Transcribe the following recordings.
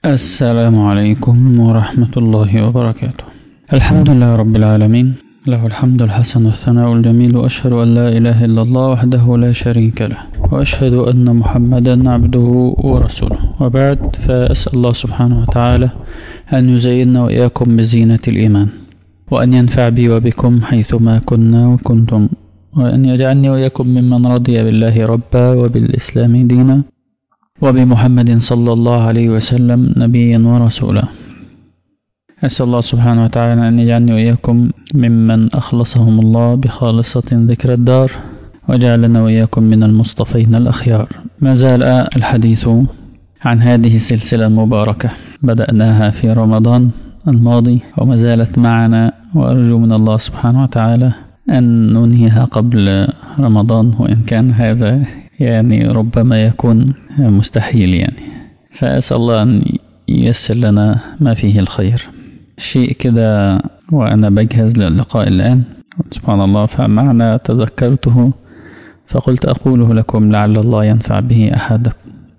السلام عليكم ورحمة الله وبركاته الحمد لله رب العالمين له الحمد الحسن والثناء الجميل وأشهد أن لا إله إلا الله وحده لا شريك له وأشهد أن محمدا عبده ورسوله وبعد فأسأل الله سبحانه وتعالى أن يزيننا وإياكم بزينة الإيمان وأن ينفع بي وبكم حيثما كنا وكنتم وأن يجعلني وإياكم ممن رضي بالله ربا وبالإسلام دينا وبمحمد صلى الله عليه وسلم نبيا ورسولا أسأل الله سبحانه وتعالى أن يجعلني وإياكم ممن أخلصهم الله بخالصة ذكر الدار وجعلنا وإياكم من المصطفين الأخيار ما زال الحديث عن هذه السلسلة المباركة بدأناها في رمضان الماضي وما زالت معنا وأرجو من الله سبحانه وتعالى أن ننهيها قبل رمضان وإن كان هذا يعني ربما يكون مستحيل يعني فأسأل الله أن ييسر لنا ما فيه الخير شيء كده وأنا بجهز للقاء الآن سبحان الله فمعنى تذكرته فقلت أقوله لكم لعل الله ينفع به أحدكم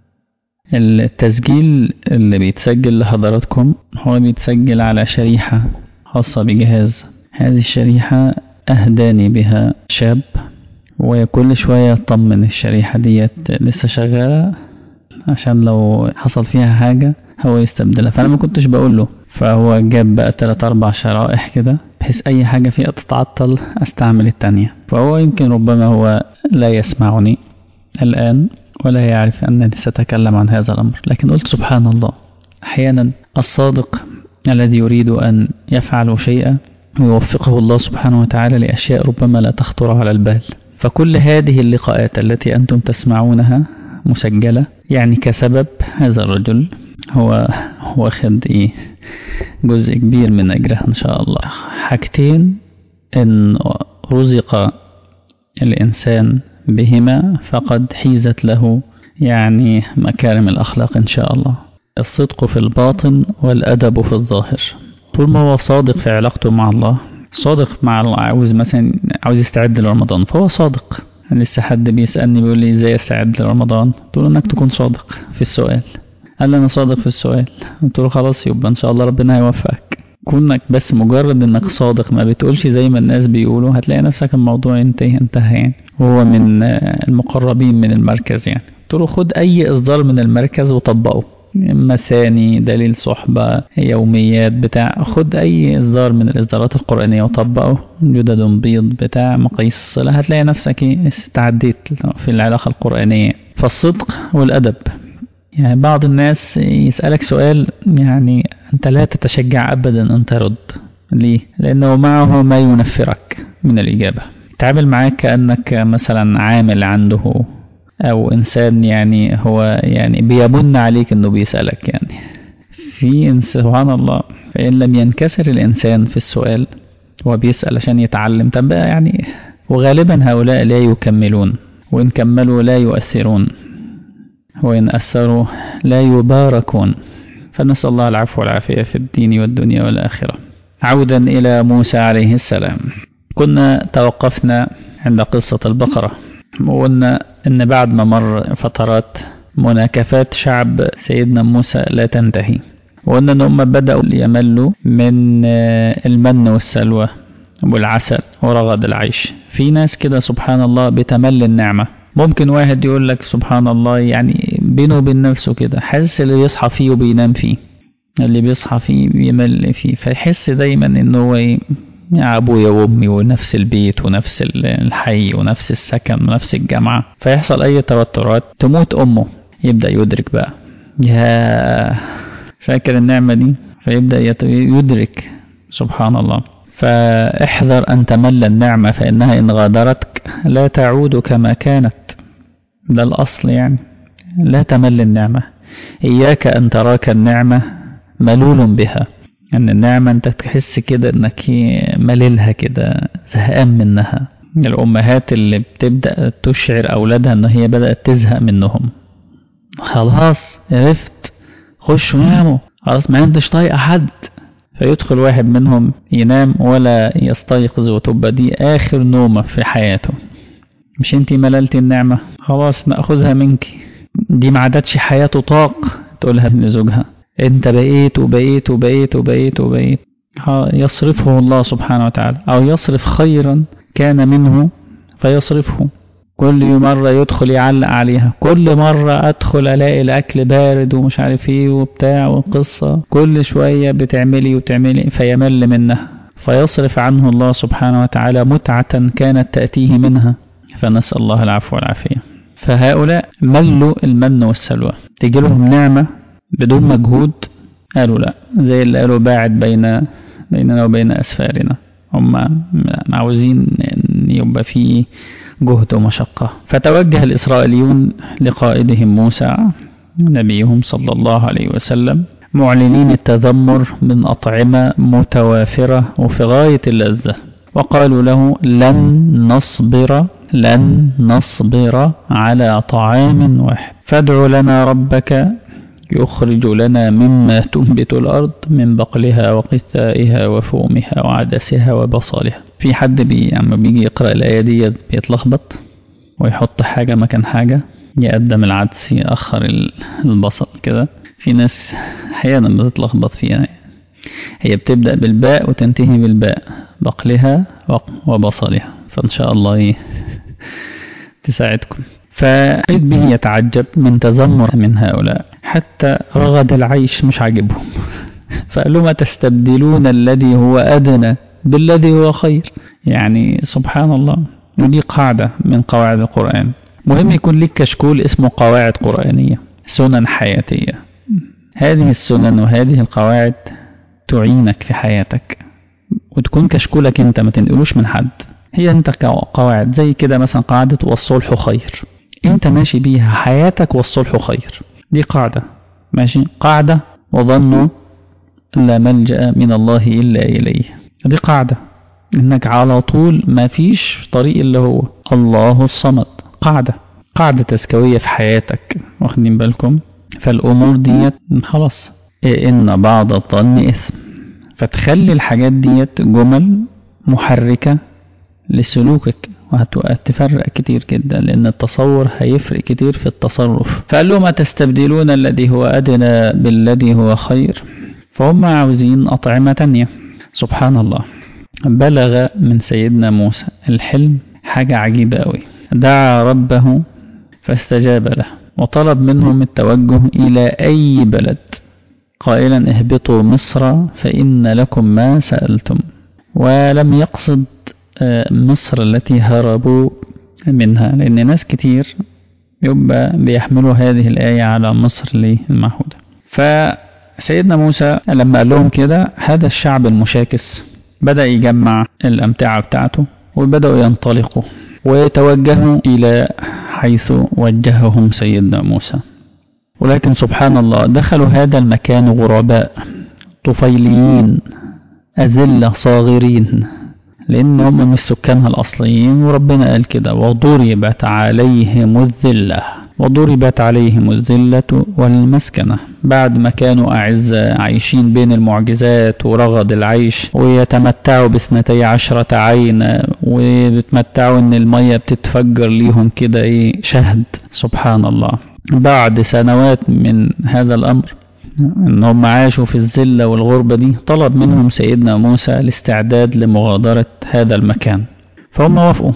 التسجيل اللي بيتسجل لحضراتكم هو بيتسجل على شريحة خاصة بجهاز هذه الشريحة أهداني بها شاب وكل شوية يطمن الشريحة ديت لسه شغالة عشان لو حصل فيها حاجة هو يستبدلها فأنا ما كنتش بقول له فهو جاب بقى تلات أربع شرائح كده بحيث أي حاجة فيها تتعطل أستعمل التانية فهو يمكن ربما هو لا يسمعني الآن ولا يعرف أنني سأتكلم عن هذا الأمر لكن قلت سبحان الله أحيانا الصادق الذي يريد أن يفعل شيئا ويوفقه الله سبحانه وتعالى لأشياء ربما لا تخطر على البال فكل هذه اللقاءات التي أنتم تسمعونها مسجلة يعني كسبب هذا الرجل هو واخد إيه جزء كبير من أجرها إن شاء الله حاجتين إن رزق الإنسان بهما فقد حيزت له يعني مكارم الأخلاق إن شاء الله الصدق في الباطن والأدب في الظاهر طول ما هو صادق في علاقته مع الله صادق مع الله عاوز مثلا عاوز يستعد لرمضان فهو صادق لسه حد بيسألني بيقول لي ازاي استعد لرمضان قلت له انك تكون صادق في السؤال قال لي انا صادق في السؤال قلت له خلاص يبقى ان شاء الله ربنا هيوفقك كونك بس مجرد انك صادق ما بتقولش زي ما الناس بيقولوا هتلاقي نفسك الموضوع انتهى انتهى يعني وهو من المقربين من المركز يعني قلت له خد اي اصدار من المركز وطبقه مثاني دليل صحبة يوميات بتاع خد أي إصدار من الإصدارات القرآنية وطبقه جدد بيض بتاع مقاييس الصلاة هتلاقي نفسك استعديت في العلاقة القرآنية فالصدق والأدب يعني بعض الناس يسألك سؤال يعني أنت لا تتشجع أبدا أن ترد ليه؟ لأنه معه ما ينفرك من الإجابة تعامل معاك كأنك مثلا عامل عنده او انسان يعني هو يعني بيمن عليك انه بيسألك يعني في سبحان الله فان لم ينكسر الانسان في السؤال هو بيسأل عشان يتعلم طب بقى يعني وغالبا هؤلاء لا يكملون وان كملوا لا يؤثرون وان اثروا لا يباركون فنسأل الله العفو والعافية في الدين والدنيا والآخرة عودا إلى موسى عليه السلام كنا توقفنا عند قصة البقرة وقلنا ان بعد ما مر فترات مناكفات شعب سيدنا موسى لا تنتهي وقلنا ان هم بدأوا يملوا من المن والسلوى والعسل ورغد العيش في ناس كده سبحان الله بتمل النعمة ممكن واحد يقول لك سبحان الله يعني بينه وبين نفسه كده حاسس اللي يصحى فيه وبينام فيه اللي بيصحى فيه بيمل فيه فيحس دايما انه هو يا أبويا وأمي ونفس البيت ونفس الحي ونفس السكن ونفس الجامعة فيحصل أي توترات تموت أمه يبدأ يدرك بقى يا فاكر النعمة دي فيبدأ يدرك سبحان الله فاحذر أن تمل النعمة فإنها إن غادرتك لا تعود كما كانت ده الأصل يعني لا تمل النعمة إياك أن تراك النعمة ملول بها ان النعمة انت تحس كده انك مللها كده زهقان منها الامهات اللي بتبدأ تشعر اولادها ان هي بدأت تزهق منهم خلاص عرفت خشوا ناموا خلاص ما انتش طايقة حد فيدخل واحد منهم ينام ولا يستيقظ وتبقى دي اخر نومة في حياته مش انتي مللتي النعمة خلاص ناخذها منك دي ما عادتش حياته طاق تقولها ابن زوجها انت بقيت وبقيت وبقيت وبقيت وبقيت يصرفه الله سبحانه وتعالى أو يصرف خيرا كان منه فيصرفه كل مرة يدخل يعلق عليها كل مرة أدخل ألاقي الأكل بارد ومش عارف إيه وبتاع وقصة كل شوية بتعملي وتعملي فيمل منها فيصرف عنه الله سبحانه وتعالى متعة كانت تأتيه منها فنسأل الله العفو والعافية فهؤلاء ملوا المن والسلوى تجي لهم نعمة بدون مجهود قالوا لا زي اللي قالوا باعد بين بيننا وبين أسفارنا هم عاوزين أن يبقى في جهد ومشقة فتوجه الإسرائيليون لقائدهم موسى نبيهم صلى الله عليه وسلم معلنين التذمر من أطعمة متوافرة وفي غاية اللذة وقالوا له لن نصبر لن نصبر على طعام واحد فادع لنا ربك يخرج لنا مما تنبت الأرض من بقلها وقثائها وفومها وعدسها وبصلها في حد بي اما بيجي يقرأ الآية دي بيتلخبط ويحط حاجة مكان حاجة يقدم العدس يأخر البصل كده في ناس أحيانا بتتلخبط فيها هي بتبدأ بالباء وتنتهي بالباء بقلها وبصلها فإن شاء الله إيه تساعدكم فإذ به يتعجب من تذمر من هؤلاء حتى رغد العيش مش عاجبهم فقال لهم تستبدلون الذي هو أدنى بالذي هو خير يعني سبحان الله ودي قاعدة من قواعد القرآن مهم يكون لك كشكول اسمه قواعد قرآنية سنن حياتية هذه السنن وهذه القواعد تعينك في حياتك وتكون كشكولك انت ما تنقلوش من حد هي انت قواعد زي كده مثلا قاعدة والصلح خير انت ماشي بيها حياتك والصلح خير دي قاعدة ماشي قاعدة وظنوا لا ملجأ من الله إلا إليه دي قاعدة إنك على طول ما فيش طريق اللي هو الله الصمد قاعدة قاعدة تسكوية في حياتك واخدين بالكم فالأمور ديت خلاص إن بعض الظن إثم فتخلي الحاجات ديت جمل محركة لسلوكك وهتفرق كتير جدا لأن التصور هيفرق كتير في التصرف فقال لهم تستبدلون الذي هو أدنى بالذي هو خير فهم عاوزين أطعمة تانية سبحان الله بلغ من سيدنا موسى الحلم حاجة عجيبة أوي دعا ربه فاستجاب له وطلب منهم التوجه إلى أي بلد قائلا اهبطوا مصر فإن لكم ما سألتم ولم يقصد مصر التي هربوا منها لأن ناس كتير يبقى بيحملوا هذه الآية على مصر المعهودة فسيدنا موسى لما قال لهم كده هذا الشعب المشاكس بدأ يجمع الأمتعة بتاعته وبدأوا ينطلقوا ويتوجهوا إلى حيث وجههم سيدنا موسى ولكن سبحان الله دخلوا هذا المكان غرباء طفيليين أذلة صاغرين لأن هم مش سكانها الأصليين وربنا قال كده وضربت عليهم الذلة وضربت عليهم الذلة والمسكنة بعد ما كانوا أعزاء عايشين بين المعجزات ورغد العيش ويتمتعوا باثنتي عشرة عين وبتمتعوا ان المية بتتفجر ليهم كده ايه شهد سبحان الله بعد سنوات من هذا الأمر ان هم عاشوا في الذلة والغربة دي طلب منهم سيدنا موسى الاستعداد لمغادرة هذا المكان فهم وافقوا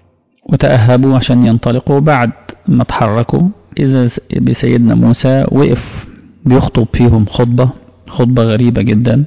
وتأهبوا عشان ينطلقوا بعد ما تحركوا إذا بسيدنا موسى وقف بيخطب فيهم خطبة خطبة غريبة جدا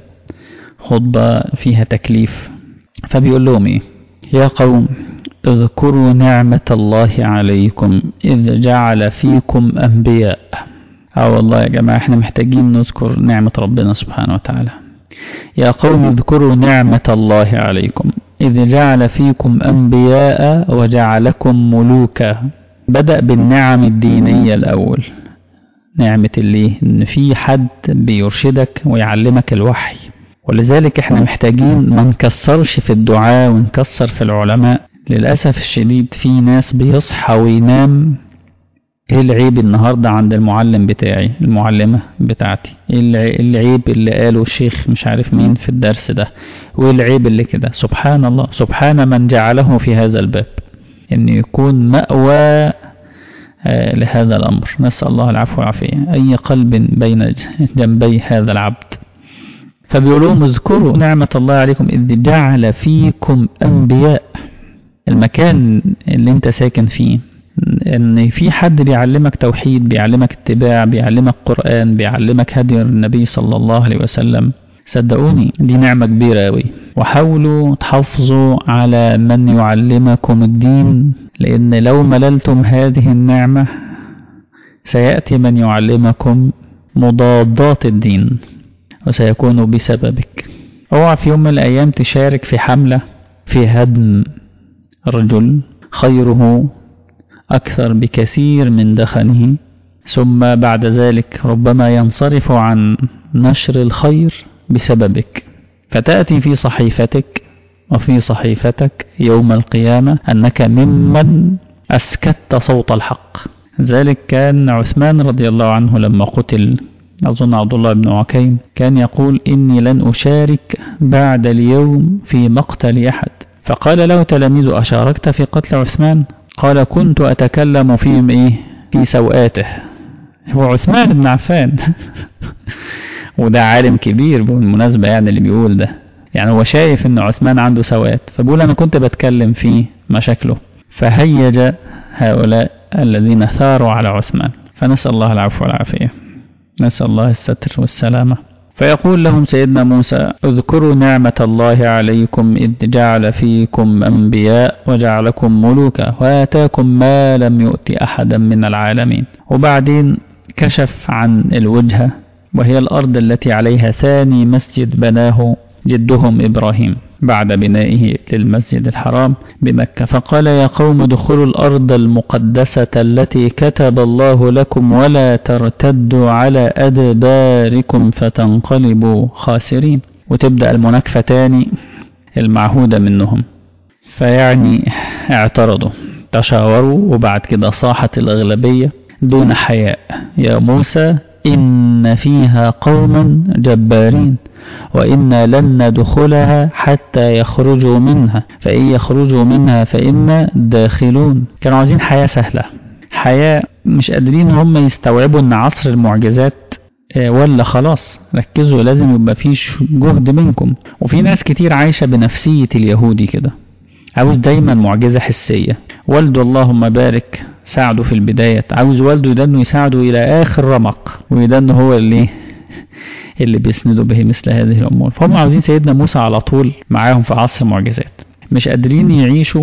خطبة فيها تكليف فبيقول لهم إيه يا قوم اذكروا نعمة الله عليكم إذ جعل فيكم أنبياء اه والله يا جماعة احنا محتاجين نذكر نعمة ربنا سبحانه وتعالى يا قوم اذكروا نعمة الله عليكم إذ جعل فيكم أنبياء وجعلكم ملوكا بدأ بالنعم الدينية الأول نعمة اللي إن في حد بيرشدك ويعلمك الوحي ولذلك احنا محتاجين ما نكسرش في الدعاء ونكسر في العلماء للأسف الشديد في ناس بيصحى وينام ايه العيب النهاردة عند المعلم بتاعي المعلمة بتاعتي ايه العيب اللي قاله الشيخ مش عارف مين في الدرس ده وايه العيب اللي كده سبحان الله سبحان من جعله في هذا الباب ان يكون مأوى لهذا الأمر نسأل الله العفو والعافية أي قلب بين جنبي هذا العبد فبيقولوا لهم اذكروا نعمة الله عليكم إذ جعل فيكم أنبياء المكان اللي انت ساكن فيه ان في حد بيعلمك توحيد بيعلمك اتباع بيعلمك قرآن بيعلمك هدي النبي صلى الله عليه وسلم صدقوني دي نعمة كبيرة أوي وحاولوا تحافظوا على من يعلمكم الدين لأن لو مللتم هذه النعمة سيأتي من يعلمكم مضادات الدين وسيكون بسببك اوعى في يوم من الأيام تشارك في حملة في هدم رجل خيره أكثر بكثير من دخنه ثم بعد ذلك ربما ينصرف عن نشر الخير بسببك فتأتي في صحيفتك وفي صحيفتك يوم القيامة أنك ممن أسكت صوت الحق ذلك كان عثمان رضي الله عنه لما قتل أظن عبد الله بن عكيم كان يقول إني لن أشارك بعد اليوم في مقتل أحد فقال له تلاميذ أشاركت في قتل عثمان قال كنت أتكلم في إيه في سوءاته هو عثمان بن عفان وده عالم كبير بالمناسبة يعني اللي بيقول ده يعني هو شايف ان عثمان عنده سواد فبيقول انا كنت بتكلم في مشاكله فهيج هؤلاء الذين ثاروا على عثمان فنسأل الله العفو والعافية نسأل الله الستر والسلامة فيقول لهم سيدنا موسى اذكروا نعمة الله عليكم إذ جعل فيكم أنبياء وجعلكم ملوكا وآتاكم ما لم يؤت أحدا من العالمين وبعدين كشف عن الوجهة وهي الأرض التي عليها ثاني مسجد بناه جدهم إبراهيم بعد بنائه للمسجد الحرام بمكة فقال يا قوم ادخلوا الأرض المقدسة التي كتب الله لكم ولا ترتدوا على أدباركم فتنقلبوا خاسرين وتبدأ المناكفة تاني المعهودة منهم فيعني اعترضوا تشاوروا وبعد كده صاحت الأغلبية دون حياء يا موسى إن فيها قوما جبارين وإنا لن ندخلها حتى يخرجوا منها فإن يخرجوا منها فإنا داخلون كانوا عايزين حياة سهلة حياة مش قادرين هم يستوعبوا أن عصر المعجزات ولا خلاص ركزوا لازم يبقى فيش جهد منكم وفي ناس كتير عايشة بنفسية اليهودي كده عاوز دايما معجزة حسية والده اللهم بارك ساعده في البداية عاوز والده يدنه يساعده إلى آخر رمق ويدنه هو اللي اللي بيسندوا به مثل هذه الأمور فهم عاوزين سيدنا موسى على طول معاهم في عصر المعجزات مش قادرين يعيشوا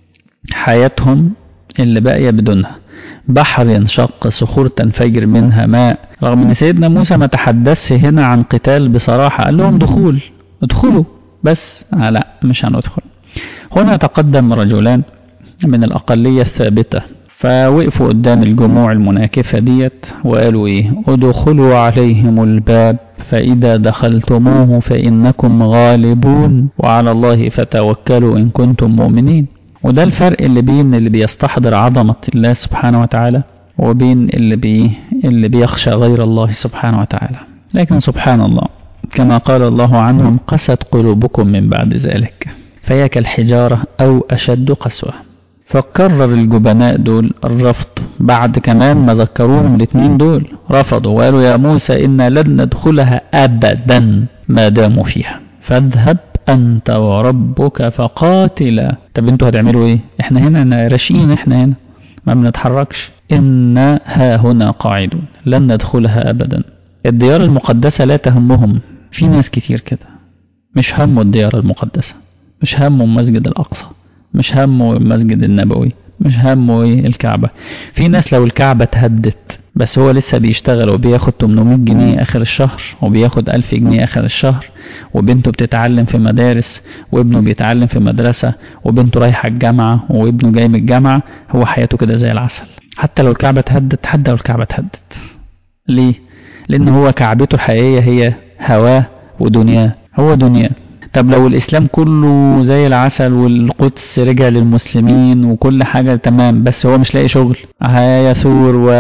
حياتهم اللي باقية بدونها بحر ينشق صخور تنفجر منها ماء رغم ان سيدنا موسى ما تحدثش هنا عن قتال بصراحة قال لهم دخول ادخلوا بس آه لا مش هندخل هنا تقدم رجلان من الأقلية الثابتة فوقفوا قدام الجموع المناكفة ديت وقالوا ايه ادخلوا عليهم الباب فإذا دخلتموه فإنكم غالبون وعلى الله فتوكلوا إن كنتم مؤمنين وده الفرق اللي بين اللي بيستحضر عظمة الله سبحانه وتعالى وبين اللي بي اللي بيخشى غير الله سبحانه وتعالى لكن سبحان الله كما قال الله عنهم قست قلوبكم من بعد ذلك فهي كالحجارة أو أشد قسوة فكرر الجبناء دول الرفض بعد كمان ما ذكروهم الاثنين دول رفضوا وقالوا يا موسى إنا لن ندخلها أبدا ما داموا فيها فاذهب أنت وربك فقاتلا طب انتوا هتعملوا ايه احنا هنا راشقين احنا هنا ما بنتحركش إنا ها هنا قاعدون لن ندخلها أبدا الديار المقدسة لا تهمهم في ناس كتير كده مش همه الديار المقدسة مش همه المسجد الأقصى مش همه المسجد النبوي مش همه ايه الكعبة في ناس لو الكعبة اتهدت بس هو لسه بيشتغل وبياخد 800 جنيه آخر الشهر وبياخد 1000 جنيه آخر الشهر وبنته بتتعلم في مدارس وابنه بيتعلم في مدرسة وبنته رايحة الجامعة وابنه جاي من الجامعة هو حياته كده زي العسل حتى لو الكعبة اتهدت حتى لو الكعبة اتهدت ليه؟ لأن هو كعبته الحقيقية هي هواه ودنياه هو دنياه طب لو الإسلام كله زي العسل والقدس رجع للمسلمين وكل حاجة تمام بس هو مش لاقي شغل هيثور و...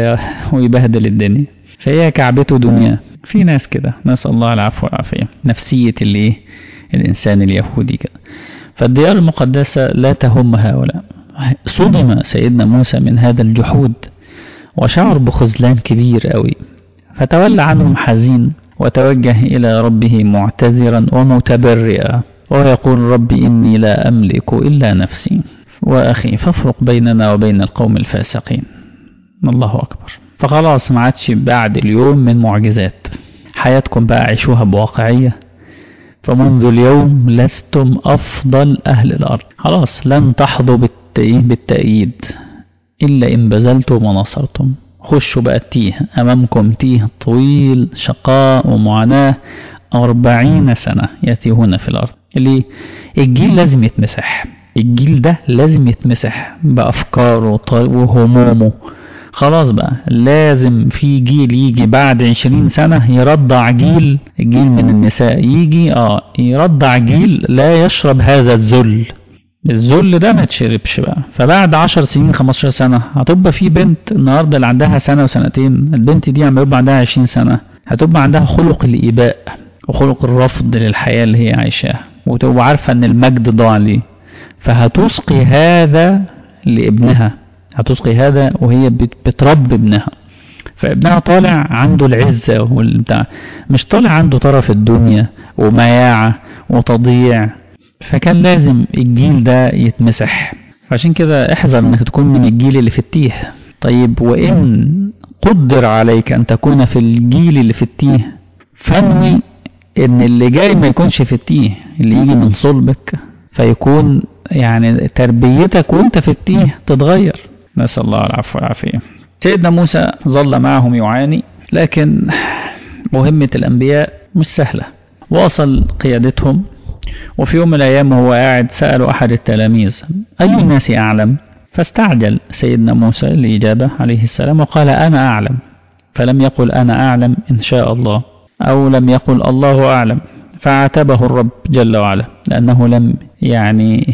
ويبهدل الدنيا فهي كعبته دنيا في ناس كده نسأل الله العفو والعافية نفسية اللي الإنسان اليهودي كده فالديار المقدسة لا تهم هؤلاء صدم سيدنا موسى من هذا الجحود وشعر بخذلان كبير قوي فتولى عنهم حزين وتوجه إلى ربه معتذرا ومتبرئا ويقول رب إني لا أملك إلا نفسي وأخي فافرق بيننا وبين القوم الفاسقين الله أكبر فخلاص ما عادش بعد اليوم من معجزات حياتكم بقى عيشوها بواقعية فمنذ اليوم لستم أفضل أهل الأرض خلاص لن تحظوا بالتأييد إلا إن بذلتم ونصرتم خشوا بقى التيه أمامكم تيه طويل شقاء ومعاناة أربعين سنة يتيهون في الأرض ليه؟ الجيل لازم يتمسح الجيل ده لازم يتمسح بأفكاره وهمومه خلاص بقى لازم في جيل يجي بعد عشرين سنة يرضع جيل جيل من النساء يجي اه يرضع جيل لا يشرب هذا الذل الذل ده ما تشربش بقى فبعد 10 سنين 15 سنة هتبقى في بنت النهاردة اللي عندها سنة وسنتين البنت دي عم يبقى عندها 20 سنة هتبقى عندها خلق الإيباء وخلق الرفض للحياة اللي هي عايشاها وتبقى عارفة ان المجد ضاع ليه فهتسقي هذا لابنها هتسقي هذا وهي بتربي ابنها فابنها طالع عنده العزة والبتاع مش طالع عنده طرف الدنيا ومياعة وتضييع فكان لازم الجيل ده يتمسح عشان كده احذر انك تكون من الجيل اللي في التيه طيب وان قدر عليك ان تكون في الجيل اللي في التيه فانوي ان اللي جاي ما يكونش في التيه اللي يجي من صلبك فيكون يعني تربيتك وانت في التيه تتغير نسأل الله العفو والعافية سيدنا موسى ظل معهم يعاني لكن مهمة الأنبياء مش سهلة واصل قيادتهم وفي يوم من الأيام وهو قاعد سألوا أحد التلاميذ أي الناس أعلم فاستعجل سيدنا موسى الإجابة عليه السلام وقال أنا أعلم فلم يقل أنا أعلم إن شاء الله أو لم يقل الله أعلم فعاتبه الرب جل وعلا لأنه لم يعني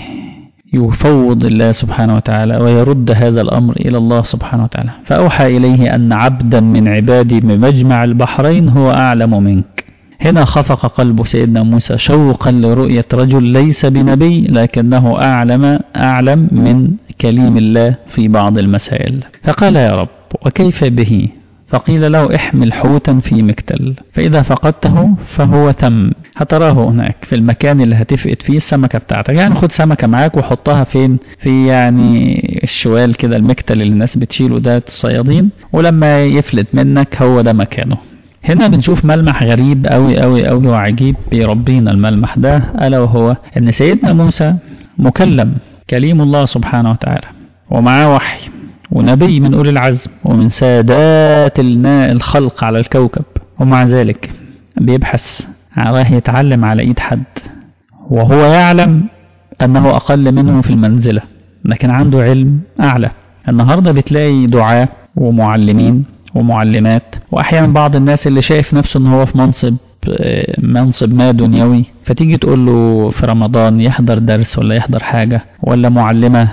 يفوض الله سبحانه وتعالى ويرد هذا الأمر إلى الله سبحانه وتعالى فأوحى إليه أن عبدا من عبادي بمجمع البحرين هو أعلم منك هنا خفق قلب سيدنا موسى شوقا لرؤية رجل ليس بنبي لكنه أعلم أعلم من كليم الله في بعض المسائل فقال يا رب وكيف به فقيل له احمل حوتا في مكتل فإذا فقدته فهو تم هتراه هناك في المكان اللي هتفقد فيه السمكة بتاعتك يعني خد سمكة معاك وحطها فين في يعني الشوال كده المكتل اللي الناس بتشيله ده الصيادين ولما يفلت منك هو ده مكانه هنا بنشوف ملمح غريب قوي قوي قوي وعجيب بيربينا الملمح ده ألا وهو أن سيدنا موسى مكلم كليم الله سبحانه وتعالى ومعاه وحي ونبي من أولي العزم ومن سادات الخلق على الكوكب ومع ذلك بيبحث راح يتعلم على إيد حد وهو يعلم أنه أقل منه في المنزلة لكن عنده علم أعلى النهاردة بتلاقي دعاة ومعلمين ومعلمات وأحيانا بعض الناس اللي شايف نفسه أنه هو في منصب منصب ما دنيوي فتيجي تقول له في رمضان يحضر درس ولا يحضر حاجة ولا معلمة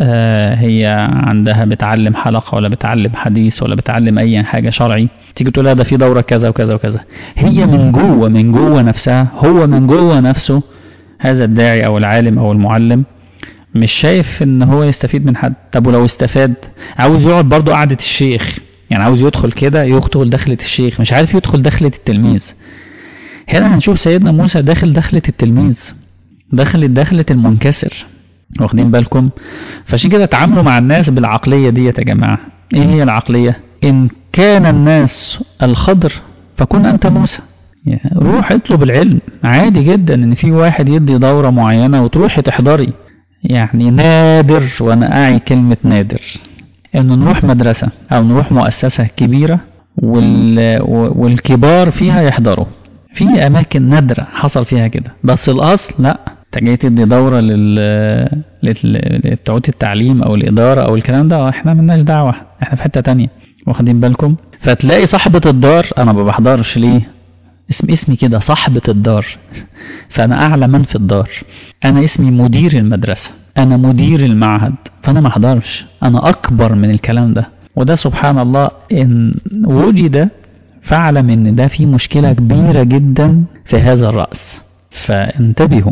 هي عندها بتعلم حلقة ولا بتعلم حديث ولا بتعلم أي حاجة شرعي تيجي تقول لها ده في دورة كذا وكذا وكذا هي من جوه من جوه نفسها هو من جوه نفسه هذا الداعي أو العالم أو المعلم مش شايف ان هو يستفيد من حد طب ولو استفاد عاوز يقعد برضه قعدة الشيخ يعني عاوز يدخل كده يدخل دخلة الشيخ مش عارف يدخل دخلة التلميذ هنا هنشوف سيدنا موسى داخل دخلة التلميذ داخل دخلة المنكسر واخدين بالكم فعشان كده تعاملوا مع الناس بالعقلية دي يا جماعة ايه هي العقلية ان كان الناس الخضر فكن انت موسى يعني روح اطلب العلم عادي جدا ان في واحد يدي دورة معينة وتروحي تحضري يعني نادر وانا اعي كلمة نادر انه نروح مدرسة او نروح مؤسسة كبيرة وال... والكبار فيها يحضروا في اماكن نادرة حصل فيها كده بس الاصل لا انت جاي تدي دوره لل لتعود التعليم او الاداره او الكلام ده احنا ملناش دعوه احنا في حته تانية واخدين بالكم فتلاقي صاحبه الدار انا ما بحضرش ليه اسم اسمي كده صاحبه الدار فانا اعلى من في الدار انا اسمي مدير المدرسه انا مدير المعهد فانا ما احضرش انا اكبر من الكلام ده وده سبحان الله ان وجد فاعلم ان ده في مشكله كبيره جدا في هذا الراس فانتبهوا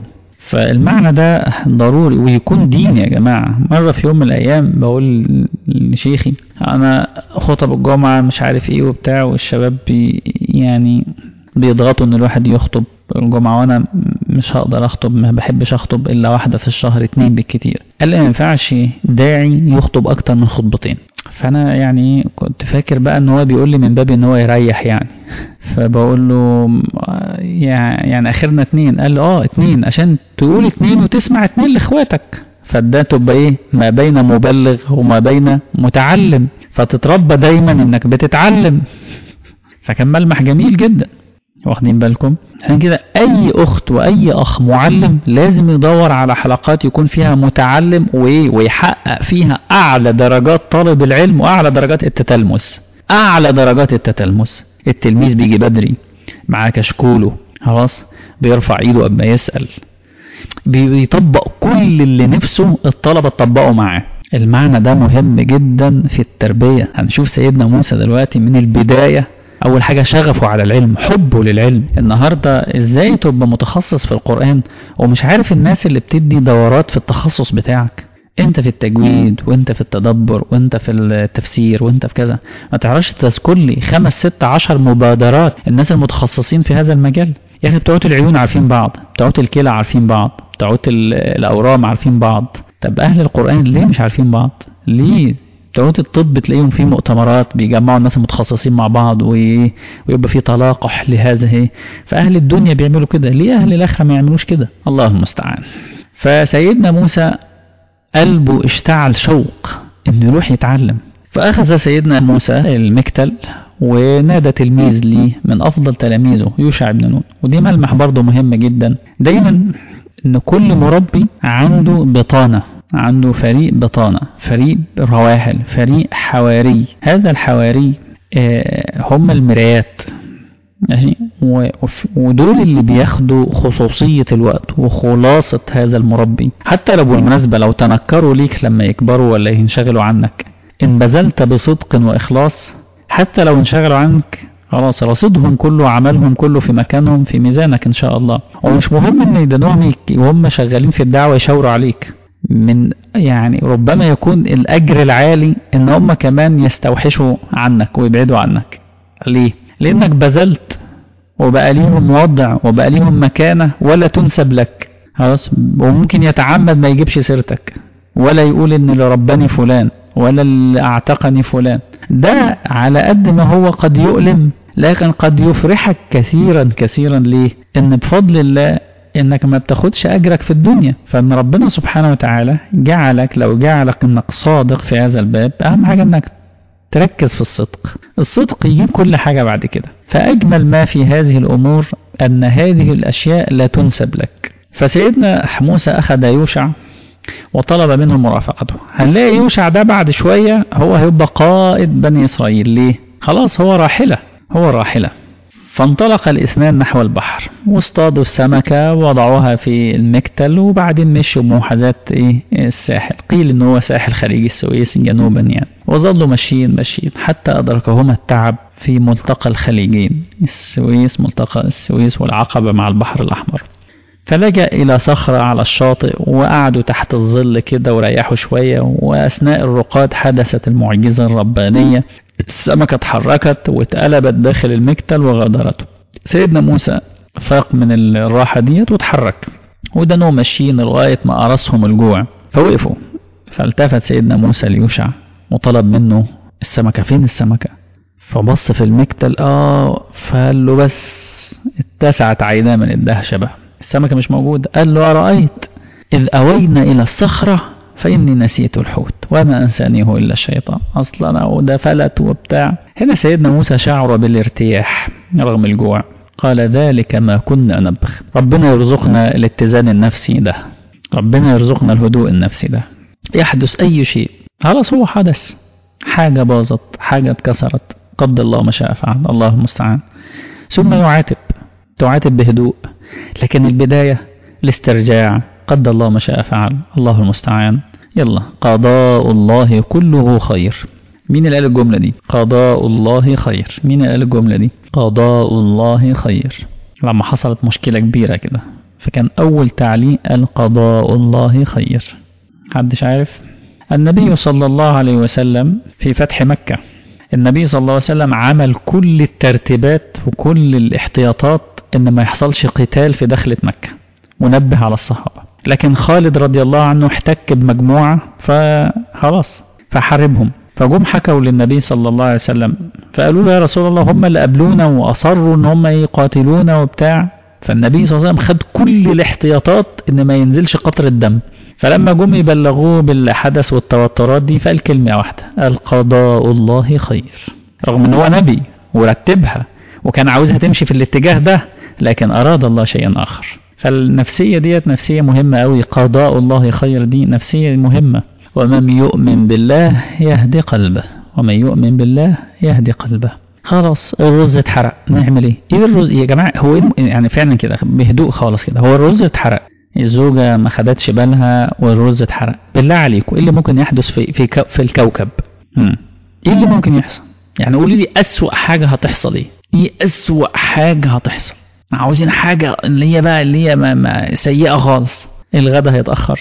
فالمعنى ده ضروري ويكون دين يا جماعة مرة في يوم من الأيام بقول لشيخي أنا خطب الجمعة مش عارف إيه وبتاع والشباب بي يعني بيضغطوا إن الواحد يخطب الجمعة وأنا مش هقدر أخطب ما بحبش أخطب إلا واحدة في الشهر اتنين بالكتير قال لي ما ينفعش داعي يخطب أكتر من خطبتين فأنا يعني كنت فاكر بقى إن هو بيقول لي من باب إن هو يريح يعني فبقول له يعني اخرنا اتنين قال له اه اتنين عشان تقول اتنين وتسمع اتنين لاخواتك فده تبقى ايه ما بين مبلغ وما بين متعلم فتتربى دايما انك بتتعلم فكان ملمح جميل جدا واخدين بالكم عشان كده اي اخت واي اخ معلم لازم يدور على حلقات يكون فيها متعلم وايه ويحقق فيها اعلى درجات طالب العلم واعلى درجات التتلمس اعلى درجات التتلمس التلميذ بيجي بدري معاه كشكوله خلاص بيرفع ايده قبل ما يسأل بيطبق كل اللي نفسه الطلبة تطبقه معاه المعنى ده مهم جدا في التربية هنشوف سيدنا موسى دلوقتي من البداية أول حاجة شغفه على العلم حبه للعلم النهاردة إزاي تبقى متخصص في القرآن ومش عارف الناس اللي بتدي دورات في التخصص بتاعك انت في التجويد وانت في التدبر وانت في التفسير وانت في كذا ما تعرفش تذكر لي خمس ست عشر مبادرات الناس المتخصصين في هذا المجال يا اخي بتوع العيون عارفين بعض بتوع الكلى عارفين بعض بتوع الاورام عارفين بعض طب اهل القران ليه مش عارفين بعض ليه بتوع الطب تلاقيهم في مؤتمرات بيجمعوا الناس المتخصصين مع بعض ويبقى في تلاقح لهذا فاهل الدنيا بيعملوا كده ليه اهل الاخره ما يعملوش كده الله المستعان فسيدنا موسى قلبه اشتعل شوق انه يروح يتعلم فاخذ سيدنا موسى المكتل ونادى تلميذ ليه من افضل تلاميذه يوشع بن نون ودي ملمح برضه مهم جدا دايما ان كل مربي عنده بطانه عنده فريق بطانه فريق رواحل فريق حواري هذا الحواري هم المرايات ماشي ودول اللي بياخدوا خصوصية الوقت وخلاصة هذا المربي حتى لو بالمناسبة لو تنكروا ليك لما يكبروا ولا ينشغلوا عنك إن بذلت بصدق وإخلاص حتى لو انشغلوا عنك خلاص رصيدهم كله عملهم كله في مكانهم في ميزانك إن شاء الله ومش مهم إن يدنوهم وهم شغالين في الدعوة يشاوروا عليك من يعني ربما يكون الأجر العالي إن هم كمان يستوحشوا عنك ويبعدوا عنك ليه؟ لأنك بذلت وبقى ليهم وضع وبقى ليهم مكانة ولا تنسب لك خلاص وممكن يتعمد ما يجيبش سيرتك ولا يقول ان اللي رباني فلان ولا اللي اعتقني فلان ده على قد ما هو قد يؤلم لكن قد يفرحك كثيرا كثيرا ليه ان بفضل الله انك ما بتاخدش اجرك في الدنيا فان ربنا سبحانه وتعالى جعلك لو جعلك انك صادق في هذا الباب اهم حاجه انك تركز في الصدق الصدق يجيب كل حاجة بعد كده فأجمل ما في هذه الأمور أن هذه الأشياء لا تنسب لك فسيدنا موسى أخذ يوشع وطلب منه مرافقته هنلاقي يوشع ده بعد شوية هو هيبقى قائد بني إسرائيل ليه خلاص هو راحلة هو راحلة فانطلق الاثنان نحو البحر واصطادوا السمكة وضعوها في المكتل وبعدين مشوا بمحاذاة ايه الساحل قيل ان هو ساحل خليج السويس جنوبا يعني وظلوا ماشيين ماشيين حتى أدركهما التعب في ملتقى الخليجين السويس ملتقى السويس والعقبة مع البحر الأحمر فلجأ إلى صخرة على الشاطئ وقعدوا تحت الظل كده وريحوا شوية وأثناء الرقاد حدثت المعجزة الربانية السمكة اتحركت واتقلبت داخل المكتل وغادرته سيدنا موسى فاق من الراحة ديت واتحرك ودنوا ماشيين لغاية ما قرصهم الجوع فوقفوا فالتفت سيدنا موسى ليوشع وطلب منه السمكة فين السمكة فبص في المكتل اه فقال له بس اتسعت عيناه من الدهشة بقى السمكة مش موجودة قال له أرأيت إذ أوينا إلى الصخرة فإني نسيت الحوت وما أنسانيه إلا الشيطان أصلا وده فلت وبتاع هنا سيدنا موسى شعر بالارتياح رغم الجوع قال ذلك ما كنا نبغ ربنا يرزقنا الاتزان النفسي ده ربنا يرزقنا الهدوء النفسي ده يحدث أي شيء خلاص هو حدث حاجة باظت حاجة اتكسرت قدر الله ما شاء فعل الله المستعان ثم يعاتب تعاتب بهدوء لكن البداية الاسترجاع قدر الله ما شاء فعل الله المستعان يلا قضاء الله كله خير مين اللي قال الجملة دي قضاء الله خير مين اللي قال الجملة دي قضاء الله خير لما حصلت مشكلة كبيرة كده فكان أول تعليق القضاء الله خير محدش عارف النبي صلى الله عليه وسلم في فتح مكة النبي صلى الله عليه وسلم عمل كل الترتيبات وكل الاحتياطات ان ما يحصلش قتال في دخلة مكة ونبه على الصحابة لكن خالد رضي الله عنه احتك بمجموعة فخلاص فحاربهم فجم حكوا للنبي صلى الله عليه وسلم فقالوا له يا رسول الله هم اللي قابلونا واصروا ان هم يقاتلونا وبتاع فالنبي صلى الله عليه وسلم خد كل الاحتياطات ان ما ينزلش قطر الدم فلما جم يبلغوه بالحدث والتوترات دي فقال كلمة واحدة القضاء الله خير رغم ان هو نبي ورتبها وكان عاوزها تمشي في الاتجاه ده لكن اراد الله شيئا اخر فالنفسية ديت نفسية مهمة قوي قضاء الله خير دي نفسية مهمة ومن يؤمن بالله يهدي قلبه ومن يؤمن بالله يهدي قلبه خلاص الرز اتحرق نعمل ايه ايه الرز يا جماعه هو إيه يعني فعلا كده بهدوء خالص كده هو الرز اتحرق الزوجة ما خدتش بالها والرز اتحرق بالله عليكم ايه اللي ممكن يحدث في في, كو في الكوكب هم. ايه اللي ممكن يحصل يعني قولي لي اسوأ حاجة هتحصل ايه ايه اسوأ حاجة هتحصل عاوزين حاجة اللي هي بقى اللي هي ما ما سيئة خالص الغدا هيتأخر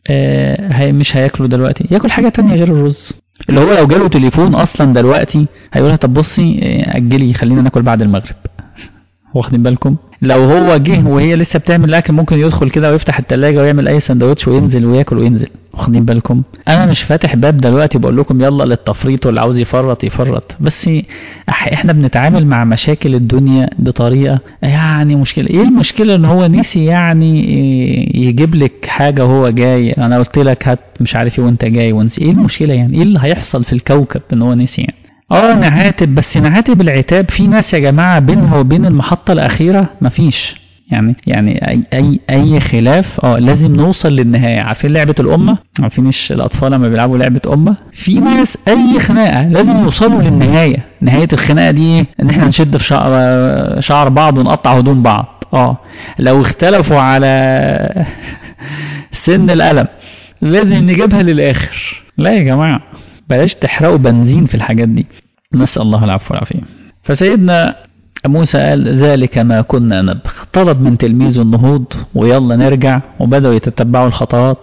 آه هي مش هياكلوا دلوقتي ياكل حاجة تانية غير الرز اللي هو لو جاله تليفون اصلا دلوقتي هيقولها طب بصي اجلي خلينا ناكل بعد المغرب واخدين بالكم لو هو جه وهي لسه بتعمل الاكل ممكن يدخل كده ويفتح التلاجة ويعمل اي سندوتش وينزل وياكل وينزل واخدين بالكم انا مش فاتح باب دلوقتي بقول لكم يلا للتفريط واللي عاوز يفرط يفرط بس احنا بنتعامل مع مشاكل الدنيا بطريقه يعني مشكله ايه المشكله ان هو نسي يعني يجيب لك حاجه وهو جاي انا قلت لك هات مش عارف ايه وانت جاي ونسي ايه المشكله يعني ايه اللي هيحصل في الكوكب ان هو نسي يعني اه نعاتب بس نعاتب العتاب في ناس يا جماعة بينها وبين المحطة الأخيرة مفيش يعني يعني أي أي أي خلاف اه لازم نوصل للنهاية عارفين لعبة الأمة عارفينش الأطفال لما بيلعبوا لعبة أمة في ناس أي خناقة لازم يوصلوا للنهاية نهاية الخناقة دي ايه إن احنا نشد في شعر شعر بعض ونقطع هدوم بعض اه لو اختلفوا على سن القلم لازم نجيبها للآخر لا يا جماعة بلاش تحرقوا بنزين في الحاجات دي نسأل الله العفو والعافية فسيدنا موسى قال ذلك ما كنا نبغ طلب من تلميذه النهوض ويلا نرجع وبدأوا يتتبعوا الخطوات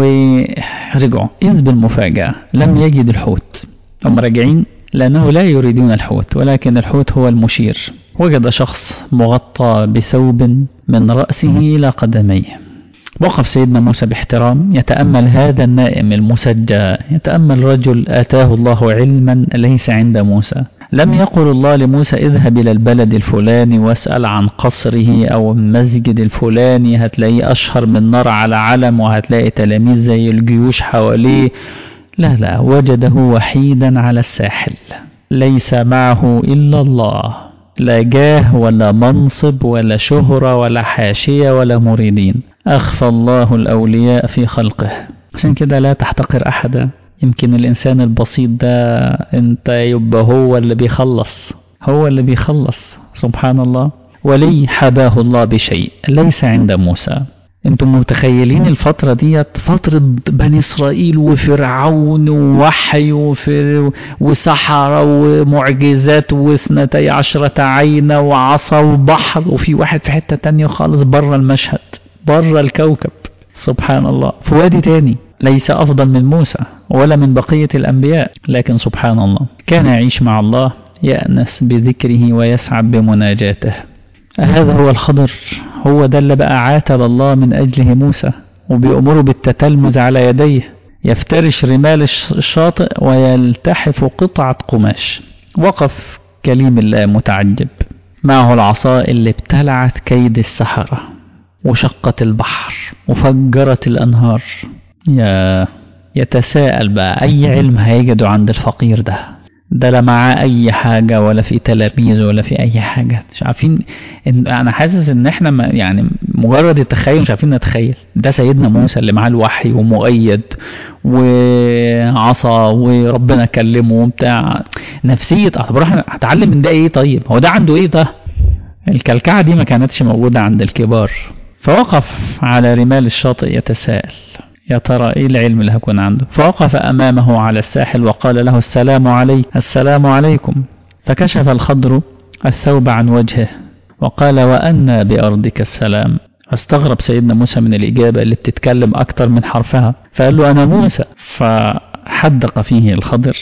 ورجعوا إذ بالمفاجأة لم يجد الحوت هم راجعين لأنه لا يريدون الحوت ولكن الحوت هو المشير وجد شخص مغطى بثوب من رأسه إلى قدميه وقف سيدنا موسى باحترام يتأمل هذا النائم المسجى يتأمل رجل آتاه الله علما ليس عند موسى لم يقل الله لموسى اذهب إلى البلد الفلاني واسأل عن قصره أو المسجد الفلاني هتلاقيه أشهر من نار على علم وهتلاقي تلاميذ زي الجيوش حواليه لا لا وجده وحيدا على الساحل ليس معه إلا الله لا جاه ولا منصب ولا شهرة ولا حاشية ولا مريدين أخفى الله الأولياء في خلقه عشان كده لا تحتقر أحدا يمكن الإنسان البسيط ده أنت يبقى هو اللي بيخلص هو اللي بيخلص سبحان الله ولي حباه الله بشيء ليس عند موسى انتم متخيلين الفترة ديت فترة بني إسرائيل وفرعون ووحي وفر وسحرة ومعجزات واثنتي عشرة عينة وعصا وبحر وفي واحد في حتة تانية خالص بره المشهد بره الكوكب سبحان الله في وادي تاني ليس أفضل من موسى ولا من بقية الأنبياء لكن سبحان الله كان يعيش مع الله يأنس بذكره ويسعد بمناجاته هذا هو الخضر هو ده اللي بقى عاتب الله من أجله موسى وبيأمره بالتتلمذ على يديه يفترش رمال الشاطئ ويلتحف قطعة قماش وقف كليم الله متعجب معه العصا اللي ابتلعت كيد السحرة وشقت البحر وفجرت الأنهار يا يتساءل بقى أي علم هيجده عند الفقير ده ده لا معاه أي حاجة ولا في تلاميذ ولا في أي حاجة مش عارفين إن أنا حاسس إن إحنا ما يعني مجرد التخيل مش عارفين نتخيل ده سيدنا موسى اللي معاه الوحي ومؤيد وعصا وربنا كلمه وبتاع نفسية طب احنا هتعلم من ده إيه طيب هو ده عنده إيه ده الكلكعة دي ما كانتش موجودة عند الكبار فوقف على رمال الشاطئ يتساءل يا ترى ايه العلم اللي هكون عنده فوقف امامه على الساحل وقال له السلام عليك السلام عليكم فكشف الخضر الثوب عن وجهه وقال وأنى بأرضك السلام استغرب سيدنا موسى من الإجابة اللي بتتكلم أكتر من حرفها فقال له أنا موسى فحدق فيه الخضر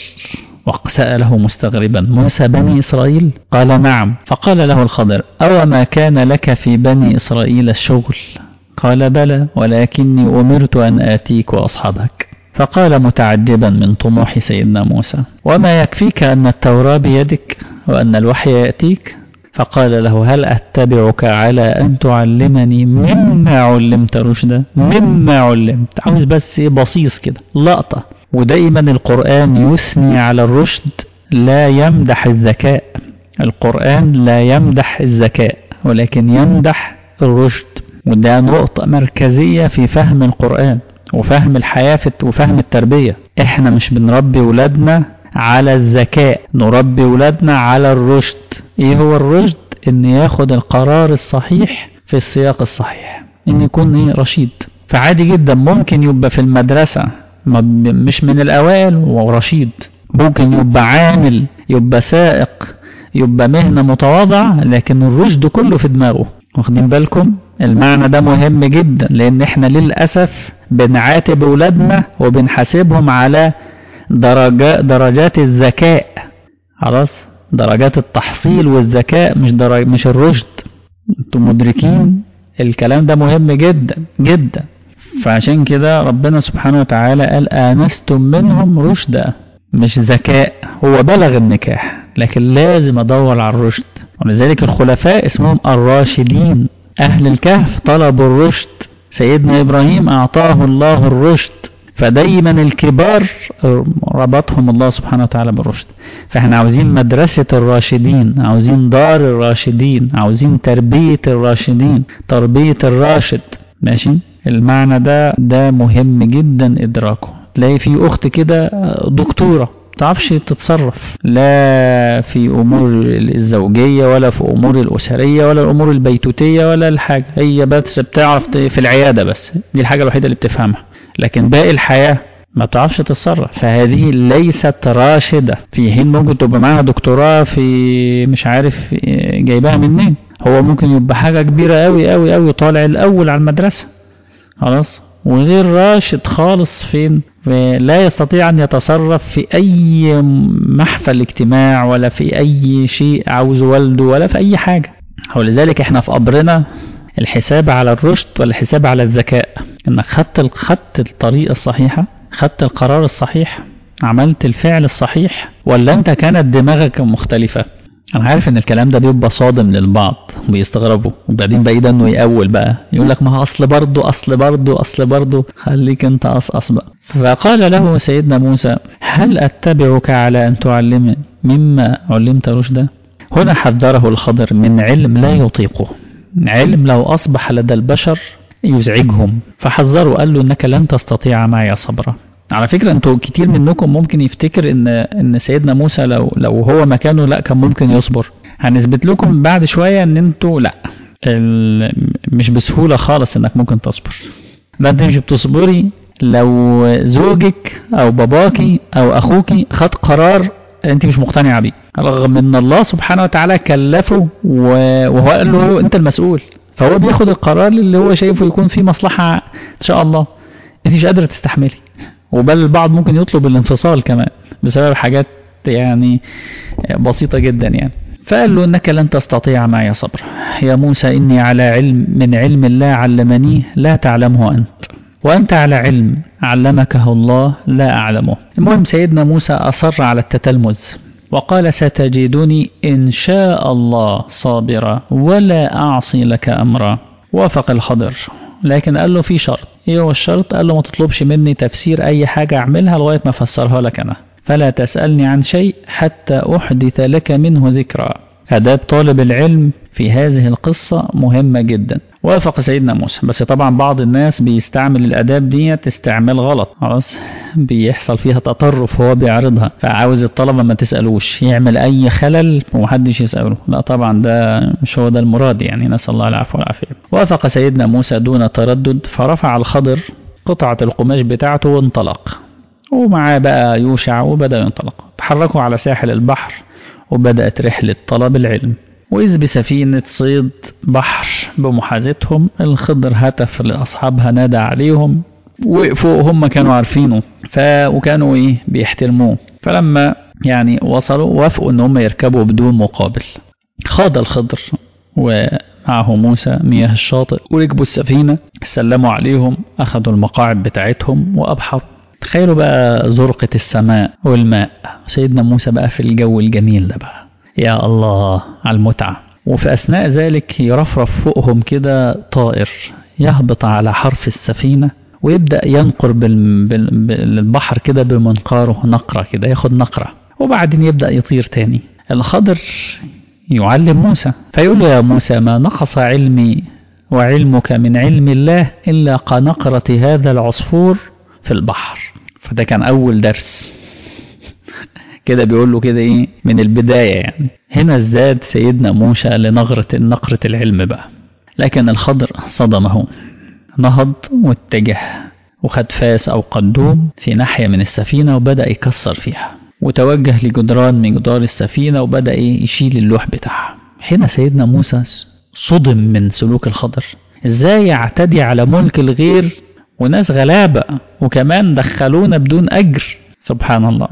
وسأله مستغربا موسى بني إسرائيل قال نعم فقال له الخضر أو ما كان لك في بني إسرائيل الشغل قال بلى ولكني أمرت أن آتيك وأصحابك فقال متعجبا من طموح سيدنا موسى وما يكفيك أن التوراة بيدك وأن الوحي يأتيك فقال له هل أتبعك على أن تعلمني مما علمت رشدا مما علمت عاوز بس بصيص كده لقطة ودايما القرآن يثني على الرشد لا يمدح الذكاء القرآن لا يمدح الذكاء ولكن يمدح الرشد وده نقطة مركزية في فهم القرآن وفهم الحياة وفهم التربية احنا مش بنربي ولادنا على الذكاء نربي ولادنا على الرشد ايه هو الرشد ان ياخد القرار الصحيح في السياق الصحيح ان يكون ايه رشيد فعادي جدا ممكن يبقى في المدرسة مش من الاوائل ورشيد ممكن يبقى عامل يبقى سائق يبقى مهنة متواضعة لكن الرشد كله في دماغه واخدين بالكم المعنى ده مهم جدا لان احنا للأسف بنعاتب ولادنا وبنحاسبهم على درجات درجات الذكاء خلاص درجات التحصيل والذكاء مش درج مش الرشد انتم مدركين الكلام ده مهم جدا جدا فعشان كده ربنا سبحانه وتعالى قال آنستم منهم رشدا مش ذكاء هو بلغ النكاح لكن لازم ادور على الرشد ولذلك الخلفاء اسمهم الراشدين اهل الكهف طلبوا الرشد سيدنا ابراهيم اعطاه الله الرشد فدايما الكبار ربطهم الله سبحانه وتعالى بالرشد فاحنا عاوزين مدرسة الراشدين عاوزين دار الراشدين عاوزين تربية الراشدين تربية الراشد ماشي المعنى ده ده مهم جدا ادراكه تلاقي في اخت كده دكتورة تعرفش تتصرف لا في امور الزوجية ولا في امور الاسرية ولا الامور البيتوتية ولا الحاجة هي بس بتعرف في العيادة بس دي الحاجة الوحيدة اللي بتفهمها لكن باقي الحياة ما بتعرفش تتصرف فهذه ليست راشدة في حين ممكن تبقى معاها دكتوراه في مش عارف جايباها منين هو ممكن يبقى حاجة كبيرة قوي قوي قوي طالع الأول على المدرسة خلاص وغير راشد خالص فين لا يستطيع أن يتصرف في أي محفل اجتماع ولا في أي شيء عاوز والده ولا في أي حاجة ولذلك احنا في قبرنا الحساب على الرشد والحساب على الذكاء انك خدت خدت الطريقة الصحيحة خدت القرار الصحيح عملت الفعل الصحيح ولا انت كانت دماغك مختلفة انا عارف ان الكلام ده بيبقى صادم للبعض وبيستغربوا وبعدين بعيد انه يأول بقى يقول لك ما هو اصل برضه اصل برضه اصل برضه خليك انت اص بقى فقال له سيدنا موسى هل اتبعك على ان تعلمني مما علمت رشدا هنا حذره الخضر من علم لا يطيقه علم لو أصبح لدى البشر يزعجهم فحذروا قال له إنك لن تستطيع معي صبرا على فكرة انتوا كتير منكم ممكن يفتكر ان ان سيدنا موسى لو لو هو مكانه لا كان ممكن يصبر هنثبت لكم بعد شوية ان انتوا لا مش بسهولة خالص انك ممكن تصبر ده انت مش بتصبري لو زوجك او باباكي او اخوكي خد قرار انت مش مقتنعة بيه رغم ان الله سبحانه وتعالى كلفه وهو قال له انت المسؤول فهو بياخد القرار اللي هو شايفه يكون فيه مصلحة ان شاء الله انت مش قادرة تستحملي وبل البعض ممكن يطلب الانفصال كمان بسبب حاجات يعني بسيطة جدا يعني فقال له انك لن تستطيع معي صبر يا موسى اني على علم من علم الله علمنيه لا تعلمه انت وأنت على علم علمكه الله لا أعلمه المهم سيدنا موسى أصر على التتلمذ وقال ستجدني إن شاء الله صابرا ولا أعصي لك أمرا وافق الخضر لكن قال له في شرط ايه هو الشرط قال له ما تطلبش مني تفسير اي حاجة اعملها لغاية ما افسرها لك انا فلا تسألني عن شيء حتى احدث لك منه ذكرى اداب طالب العلم في هذه القصة مهمة جدا وافق سيدنا موسى بس طبعا بعض الناس بيستعمل الاداب دي استعمال غلط خلاص بيحصل فيها تطرف هو بيعرضها فعاوز الطلبة ما تسألوش يعمل اي خلل ومحدش يسأله لا طبعا ده مش هو ده المراد يعني نسأل الله العفو والعافية وافق سيدنا موسى دون تردد فرفع الخضر قطعة القماش بتاعته وانطلق ومعاه بقى يوشع وبدأ ينطلق تحركوا على ساحل البحر وبدأت رحلة طلب العلم وإذ بسفينة صيد بحر بمحاذتهم الخضر هتف لأصحابها نادى عليهم وقفوا هم كانوا عارفينه ف... وكانوا إيه بيحترموه فلما يعني وصلوا وافقوا إن هم يركبوا بدون مقابل خاض الخضر ومعه موسى مياه الشاطئ وركبوا السفينة سلموا عليهم أخذوا المقاعد بتاعتهم وأبحروا تخيلوا بقى زرقة السماء والماء سيدنا موسى بقى في الجو الجميل ده بقى يا الله على المتعة وفي أثناء ذلك يرفرف فوقهم كده طائر يهبط على حرف السفينة ويبدأ ينقر بال- بال- بالبحر كده بمنقاره نقرة كده ياخد نقرة وبعدين يبدأ يطير تاني الخضر يعلم موسى فيقول له يا موسى ما نقص علمي وعلمك من علم الله إلا كنقرة هذا العصفور في البحر فده كان أول درس كده بيقول له كده ايه من البداية يعني هنا ازداد سيدنا موسى لنغرة نقرة العلم بقى لكن الخضر صدمه نهض واتجه وخد فاس أو قدوم في ناحية من السفينة وبدأ يكسر فيها وتوجه لجدران من جدار السفينة وبدأ إيه يشيل اللوح بتاعها هنا سيدنا موسى صدم من سلوك الخضر ازاي يعتدي على ملك الغير وناس غلابة وكمان دخلونا بدون أجر سبحان الله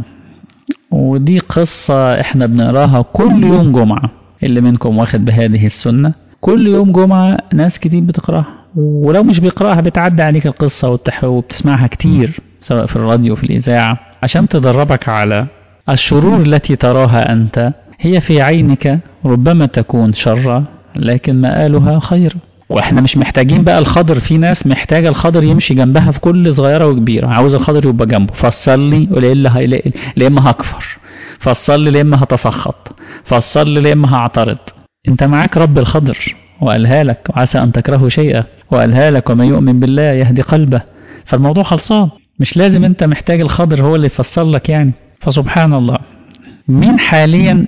ودي قصة احنا بنقراها كل يوم جمعة اللي منكم واخد بهذه السنة كل يوم جمعة ناس كتير بتقراها ولو مش بيقراها بتعدي عليك القصة وبتح- وبتسمعها كتير سواء في الراديو في الإذاعة عشان تدربك على الشرور التي تراها أنت هي في عينك ربما تكون شرا لكن مآلها خير واحنا مش محتاجين بقى الخضر في ناس محتاجة الخضر يمشي جنبها في كل صغيرة وكبيرة عاوز الخضر يبقى جنبه فصل لي ولا هيلاقي لا اما هكفر فصل لي لا اما هتسخط فصل لي لا اما هعترض انت معاك رب الخضر وقالها لك وعسى ان تكرهوا شيئا وقالها لك ومن يؤمن بالله يهدي قلبه فالموضوع خلصان مش لازم انت محتاج الخضر هو اللي يفصل لك يعني فسبحان الله مين حاليا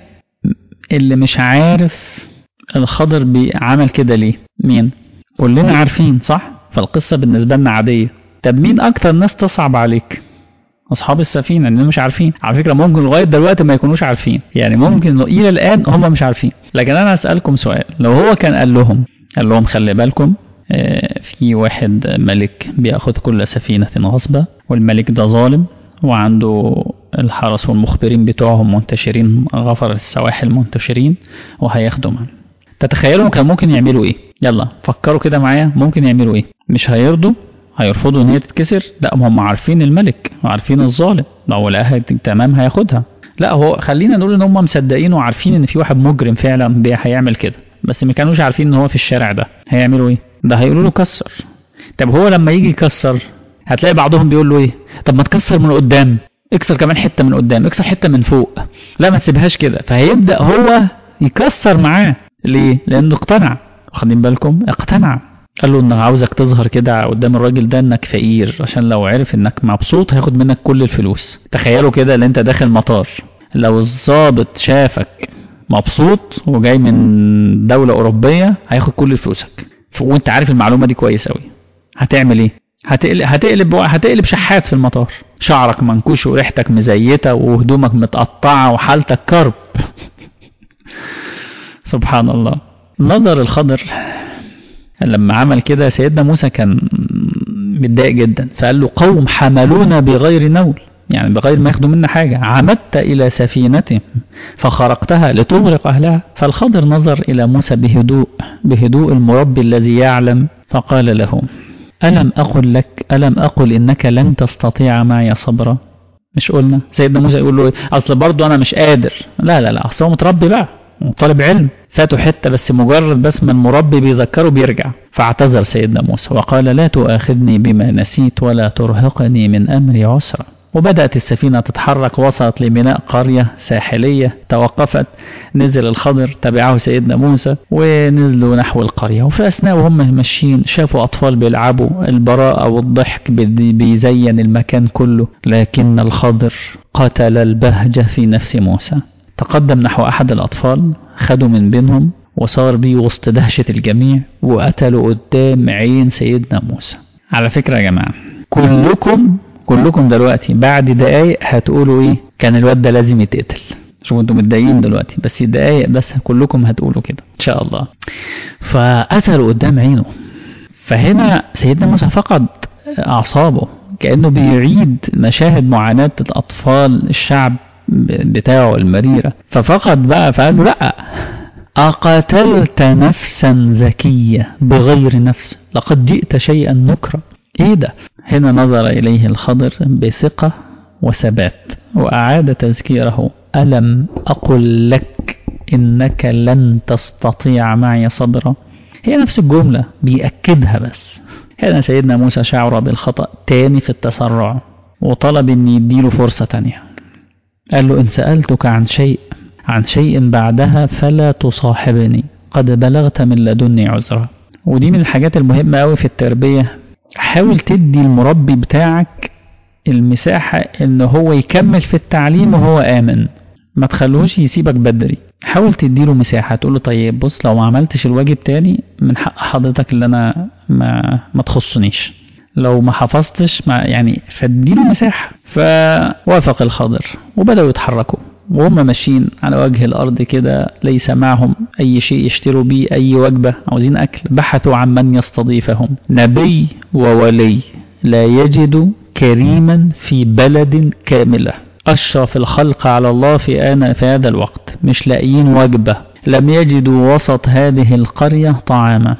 اللي مش عارف الخضر بيعمل كده ليه مين كلنا عارفين صح فالقصة بالنسبة لنا عادية طب مين أكتر ناس تصعب عليك أصحاب السفينة إنهم مش عارفين على فكرة ممكن لغاية دلوقتي ما يكونوش عارفين يعني ممكن إنه إلى الآن هم مش عارفين لكن أنا أسألكم سؤال لو هو كان قال لهم قال لهم خلي بالكم آه، في واحد ملك بياخد كل سفينة غصبة والملك ده ظالم وعنده الحرس والمخبرين بتوعهم منتشرين غفر السواحل منتشرين وهياخدوا معاه تتخيلوا كان ممكن يعملوا ايه يلا فكروا كده معايا ممكن يعملوا ايه مش هيرضوا هيرفضوا ان هي تتكسر لا هم عارفين الملك وعارفين الظالم لو لقاها تمام هياخدها لا هو خلينا نقول ان هم مصدقين وعارفين ان في واحد مجرم فعلا بي- هيعمل كده بس ما كانوش عارفين ان هو في الشارع ده هيعملوا ايه ده هيقولوا له كسر طب هو لما يجي يكسر هتلاقي بعضهم بيقول له ايه طب ما تكسر من قدام اكسر كمان حته من قدام اكسر حته من فوق لا ما تسيبهاش كده فهيبدا هو يكسر معاه ليه لانه اقتنع واخدين بالكم اقتنع قال له انك عاوزك تظهر كده قدام الراجل ده انك فقير عشان لو عرف انك مبسوط هياخد منك كل الفلوس تخيلوا كده اللي انت داخل مطار لو الضابط شافك مبسوط وجاي من دولة أوروبية هياخد كل فلوسك ف- وانت عارف المعلومة دي كويس قوي هتعمل ايه هتقلب هتقلب هتقلب شحات في المطار شعرك منكوش وريحتك مزيتة وهدومك متقطعة وحالتك كرب سبحان الله نظر الخضر لما عمل كده سيدنا موسى كان متضايق جدا فقال له قوم حملونا بغير نول يعني بغير ما ياخدوا منا حاجة عمدت إلى سفينتهم فخرقتها لتغرق أهلها فالخضر نظر إلى موسى بهدوء بهدوء المربي الذي يعلم فقال له ألم أقل لك ألم أقل إنك لن تستطيع معي صبرا مش قلنا سيدنا موسى يقول له إيه؟ أصل برضه أنا مش قادر لا لا لا أصل هو متربي بقى طالب علم فاتوا حتة بس مجرد بس من مربي بيذكره بيرجع فاعتذر سيدنا موسى وقال لا تؤاخذني بما نسيت ولا ترهقني من أمري عسرا وبدأت السفينة تتحرك وصلت لميناء قرية ساحلية توقفت نزل الخضر تبعه سيدنا موسى ونزلوا نحو القرية وفي أثناء وهم ماشيين شافوا أطفال بيلعبوا البراءة والضحك بي- بيزين المكان كله لكن الخضر قتل البهجة في نفس موسى تقدم نحو أحد الأطفال خدوا من بينهم وصار بيه وسط دهشة الجميع وقتلوا قدام عين سيدنا موسى على فكرة يا جماعة كلكم كلكم دلوقتي بعد دقايق هتقولوا ايه كان الواد ده لازم يتقتل شوفوا انتم متضايقين دلوقتي بس دقايق بس كلكم هتقولوا كده ان شاء الله فقتلوا قدام عينه فهنا سيدنا موسى فقد اعصابه كانه بيعيد مشاهد معاناه الاطفال الشعب بتاعه المريره ففقد بقى فقال له لا أقتلت نفسا زكية بغير نفس لقد جئت شيئا نكرا إيه ده هنا نظر إليه الخضر بثقة وثبات وأعاد تذكيره ألم أقل لك إنك لن تستطيع معي صبرا هي نفس الجملة بيأكدها بس هنا سيدنا موسى شعر بالخطأ تاني في التسرع وطلب أن يديله فرصة تانية قال له إن سألتك عن شيء عن شيء بعدها فلا تصاحبني قد بلغت من لدني عذرا ودي من الحاجات المهمة أوي في التربية حاول تدي المربي بتاعك المساحة ان هو يكمل في التعليم وهو آمن ما تخلوش يسيبك بدري حاول تديله مساحة تقول له طيب بص لو ما عملتش الواجب تاني من حق حضرتك اللي انا ما, ما تخصنيش لو ما حفظتش ما يعني فاديله مساحة فوافق الخضر وبدأوا يتحركوا وهم ماشيين على وجه الأرض كده ليس معهم أي شيء يشتروا بيه أي وجبة عاوزين أكل بحثوا عن من يستضيفهم نبي وولي لا يجد كريما في بلد كاملة أشرف الخلق على الله في آن في هذا الوقت مش لاقيين وجبة لم يجدوا وسط هذه القرية طعاما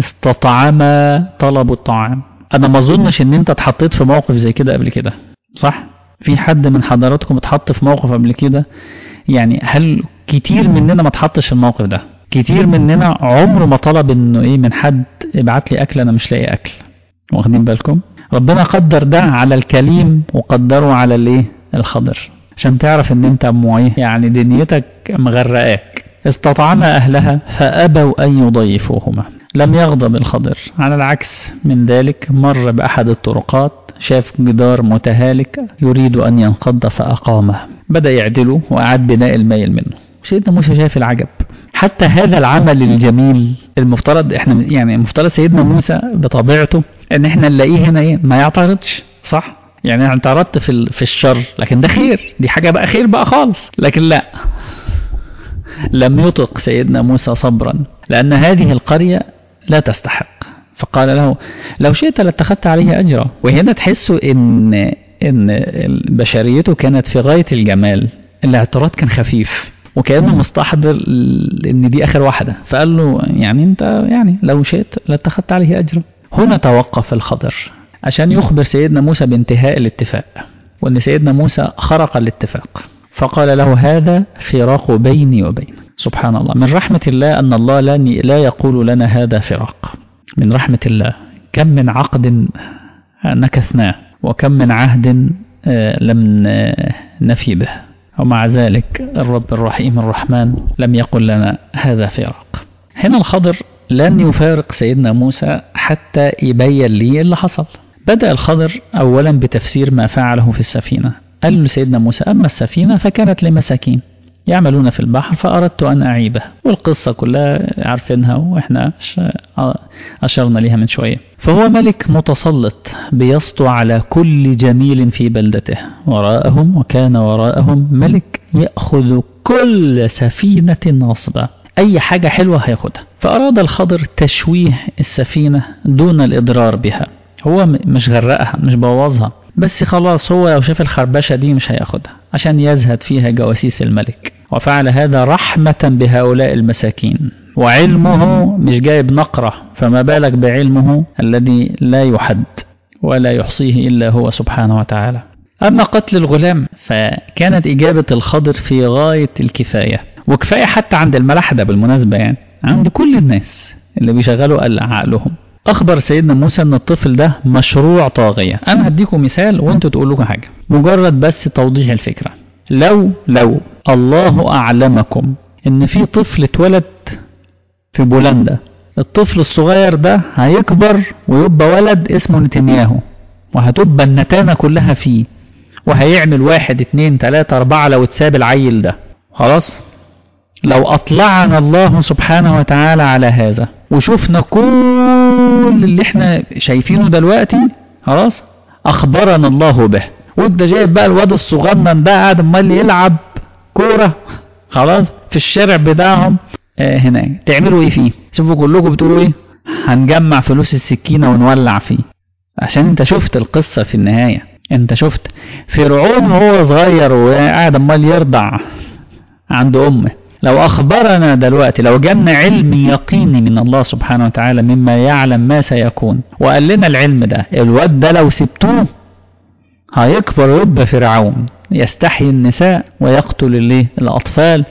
استطعما طلبوا الطعام أنا ما أظنش إن أنت اتحطيت في موقف زي كده قبل كده صح؟ في حد من حضراتكم اتحط في موقف قبل كده يعني هل كتير مننا ما اتحطش في الموقف ده كتير مننا عمره ما طلب انه ايه من حد ابعت لي اكل انا مش لاقي اكل واخدين بالكم ربنا قدر ده على الكليم وقدره على الايه الخضر عشان تعرف ان انت مويه يعني دنيتك مغرقاك استطعم اهلها فابوا ان يضيفوهما لم يغضب الخضر على العكس من ذلك مر باحد الطرقات شاف جدار متهالك يريد أن ينقض فأقامه بدأ يعدله وأعاد بناء الميل منه سيدنا موسى شاف العجب حتى هذا العمل الجميل المفترض احنا يعني المفترض سيدنا موسى بطبيعته ان احنا نلاقيه هنا ايه ما يعترضش صح يعني انت اعترضت في في الشر لكن ده خير دي حاجه بقى خير بقى خالص لكن لا لم يطق سيدنا موسى صبرا لان هذه القريه لا تستحق فقال له لو شئت لاتخذت عليه أجرا وهنا تحسوا إن إن بشريته كانت في غاية الجمال الاعتراض كان خفيف وكأنه مستحضر إن دي آخر واحدة فقال له يعني أنت يعني لو شئت لاتخذت عليه أجرا هنا توقف الخضر عشان يخبر سيدنا موسى بانتهاء الاتفاق وأن سيدنا موسى خرق الاتفاق فقال له هذا فراق بيني وبينك سبحان الله من رحمة الله أن الله لا يقول لنا هذا فراق من رحمة الله كم من عقد نكثناه وكم من عهد لم نفي به ومع ذلك الرب الرحيم الرحمن لم يقل لنا هذا فراق هنا الخضر لن يفارق سيدنا موسى حتى يبين لي اللي حصل بدأ الخضر أولا بتفسير ما فعله في السفينة قال لسيدنا موسى أما السفينة فكانت لمساكين يعملون في البحر فأردت أن أعيبها والقصة كلها عارفينها وإحنا أشرنا لها من شوية فهو ملك متسلط بيسطو على كل جميل في بلدته وراءهم وكان وراءهم ملك يأخذ كل سفينة نصبة أي حاجة حلوة هياخدها فأراد الخضر تشويه السفينة دون الإضرار بها هو مش غرقها مش بوظها بس خلاص هو لو شاف الخربشة دي مش هياخدها عشان يزهد فيها جواسيس الملك وفعل هذا رحمة بهؤلاء المساكين وعلمه مش جايب نقرة فما بالك بعلمه الذي لا يحد ولا يحصيه إلا هو سبحانه وتعالى أما قتل الغلام فكانت إجابة الخضر في غاية الكفاية وكفاية حتى عند الملاحدة بالمناسبة يعني عند كل الناس اللي بيشغلوا عقلهم أخبر سيدنا موسى أن الطفل ده مشروع طاغية أنا هديكم مثال وأنتوا تقولوا لكم حاجة مجرد بس توضيح الفكرة لو لو الله أعلمكم أن في طفل اتولد في بولندا الطفل الصغير ده هيكبر ويبقى ولد اسمه نتنياهو وهتبقى النتانة كلها فيه وهيعمل واحد اتنين تلاتة أربعة لو اتساب العيل ده خلاص لو أطلعنا الله سبحانه وتعالى على هذا وشفنا كل اللي احنا شايفينه دلوقتي خلاص أخبرنا الله به وانت جايب بقى الواد الصغنن ده قاعد امال يلعب كورة خلاص في الشارع بتاعهم آه هناك تعملوا ايه فيه شوفوا كلكم بتقولوا ايه هنجمع فلوس السكينة ونولع فيه عشان انت شفت القصة في النهاية انت شفت فرعون وهو صغير وقاعد امال يرضع عند امه لو اخبرنا دلوقتي لو جالنا علم يقيني من الله سبحانه وتعالى مما يعلم ما سيكون وقال لنا العلم ده الواد ده لو سبتوه هيكبر ويبقى فرعون يستحيي النساء ويقتل الايه الاطفال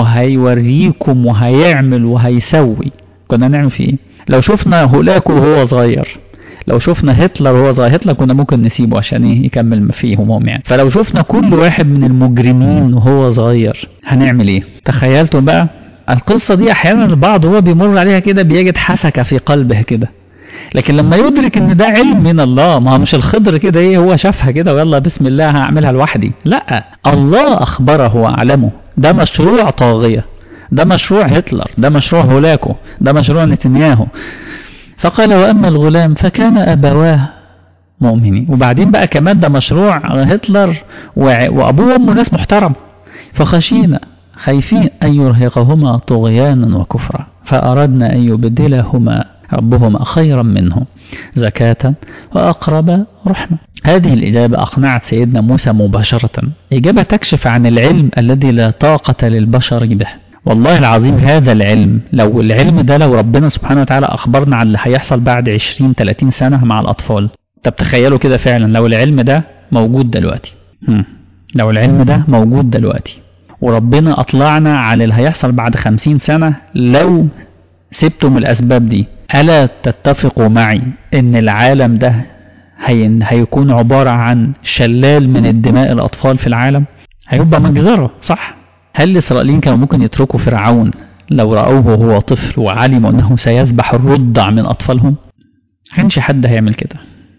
وهيوريكم وهيعمل وهيسوي كنا نعمل فيه ايه لو شفنا هولاكو وهو صغير لو شفنا هتلر وهو صغير هتلر كنا ممكن نسيبه عشان ايه يكمل ما فيه هموم يعني فلو شفنا كل واحد من المجرمين وهو صغير هنعمل ايه تخيلتوا بقى القصة دي احيانا البعض هو بيمر عليها كده بيجد حسكة في قلبه كده لكن لما يدرك ان ده علم من الله ما هو مش الخضر كده ايه هو شافها كده ويلا بسم الله هعملها لوحدي لا الله اخبره واعلمه ده مشروع طاغية ده مشروع هتلر ده مشروع هولاكو ده مشروع نتنياهو فقال وأما الغلام فكان أبواه مؤمنين وبعدين بقى كمان ده مشروع هتلر وأبوه وأمه ناس محترم فخشينا خايفين أن يرهقهما طغيانا وكفرا فأردنا أن يبدلهما ربهما خيرا منه زكاة وأقرب رحمة هذه الإجابة أقنعت سيدنا موسى مباشرة إجابة تكشف عن العلم الذي لا طاقة للبشر به والله العظيم هذا العلم لو العلم ده لو ربنا سبحانه وتعالى أخبرنا عن اللي هيحصل بعد 20 30 سنة مع الأطفال طب تخيلوا كده فعلا لو العلم ده موجود دلوقتي هم. لو العلم ده موجود دلوقتي وربنا أطلعنا على اللي هيحصل بعد 50 سنة لو سبتم الأسباب دي ألا تتفقوا معي إن العالم ده هي... هيكون عبارة عن شلال من الدماء الأطفال في العالم هيبقى مجزرة صح هل الإسرائيليين كانوا ممكن يتركوا فرعون لو رأوه وهو طفل وعلموا أنه سيذبح الرضع من أطفالهم كانش حد هيعمل كده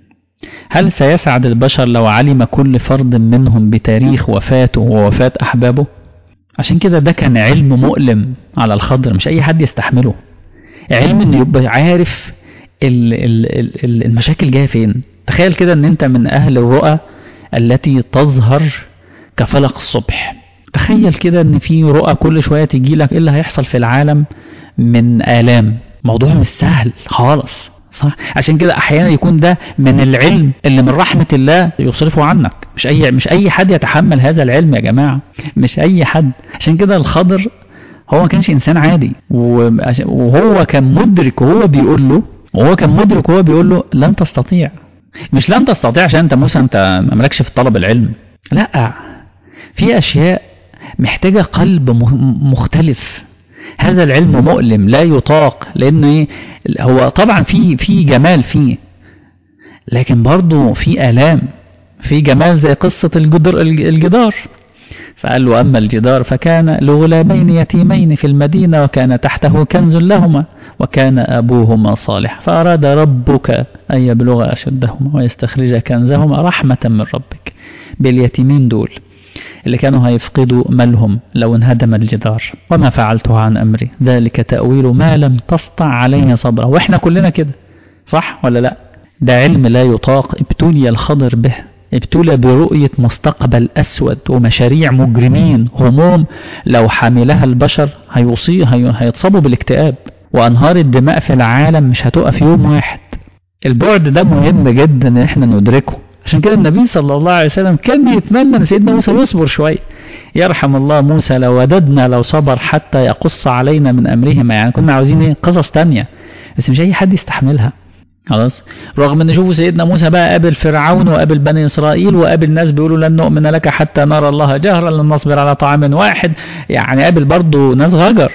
هل سيسعد البشر لو علم كل فرد منهم بتاريخ وفاته ووفاة أحبابه عشان كده ده كان علم مؤلم على الخضر مش أي حد يستحمله علم انه يبقى عارف ال ال ال المشاكل جايه فين تخيل كده ان انت من اهل الرؤى التي تظهر كفلق الصبح تخيل كده ان في رؤى كل شويه تيجي لك ايه اللي هيحصل في العالم من الام موضوع مش سهل خالص صح عشان كده احيانا يكون ده من العلم اللي من رحمه الله يصرفه عنك مش اي مش اي حد يتحمل هذا العلم يا جماعه مش اي حد عشان كده الخضر هو ما كانش انسان عادي وهو كان مدرك وهو بيقول له وهو كان مدرك وهو بيقول له لن تستطيع مش لن تستطيع عشان انت مثلا انت مالكش في طلب العلم لا في اشياء محتاجه قلب مختلف هذا العلم مؤلم لا يطاق لان ايه هو طبعا في في جمال فيه لكن برضه في الام في جمال زي قصه الجدر الجدار فقال له أما الجدار فكان لغلامين يتيمين في المدينة وكان تحته كنز لهما وكان أبوهما صالح فأراد ربك أن يبلغ أشدهما ويستخرج كنزهما رحمة من ربك باليتيمين دول اللي كانوا هيفقدوا مالهم لو انهدم الجدار وما فعلته عن أمري ذلك تأويل ما لم تسطع عليه صبرا وإحنا كلنا كده صح ولا لا ده علم لا يطاق ابتلي الخضر به ابتلى برؤية مستقبل أسود ومشاريع مجرمين هموم لو حملها البشر هيصي هي هيتصابوا بالاكتئاب وأنهار الدماء في العالم مش هتقف يوم واحد البعد ده مهم جدا ان احنا ندركه عشان كده النبي صلى الله عليه وسلم كان بيتمنى ان سيدنا موسى يصبر شويه يرحم الله موسى لو وددنا لو صبر حتى يقص علينا من امرهما يعني كنا عاوزين ايه قصص تانية بس مش اي حد يستحملها خلاص رغم ان شوفوا سيدنا موسى بقى قابل فرعون وقابل بني اسرائيل وقابل ناس بيقولوا لن نؤمن لك حتى نرى الله جهرا لن نصبر على طعام واحد يعني قابل برضه ناس غجر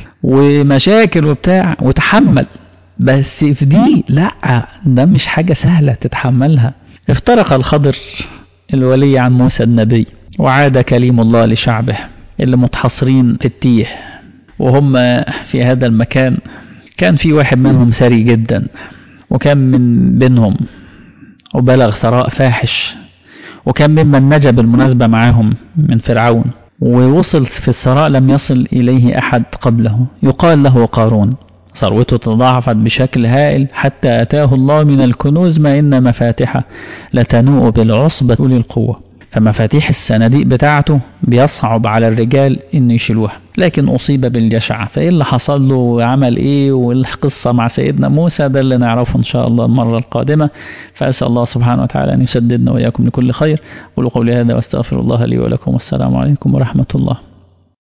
ومشاكل وبتاع وتحمل بس في دي لا ده مش حاجة سهلة تتحملها افترق الخضر الولي عن موسى النبي وعاد كليم الله لشعبه اللي متحصرين في التيه وهم في هذا المكان كان في واحد منهم ثري جدا وكان من بينهم وبلغ ثراء فاحش وكان ممن نجا بالمناسبة معاهم من فرعون ووصل في الثراء لم يصل إليه أحد قبله يقال له قارون ثروته تضاعفت بشكل هائل حتى أتاه الله من الكنوز ما إن مفاتحه لتنوء بالعصبة أولي القوة فمفاتيح الصناديق بتاعته بيصعب على الرجال ان يشيلوها لكن اصيب بالجشع فايه اللي حصل له وعمل ايه والقصه مع سيدنا موسى ده اللي نعرفه ان شاء الله المره القادمه فاسال الله سبحانه وتعالى ان يسددنا واياكم لكل خير قولوا قولي هذا واستغفر الله لي ولكم والسلام عليكم ورحمه الله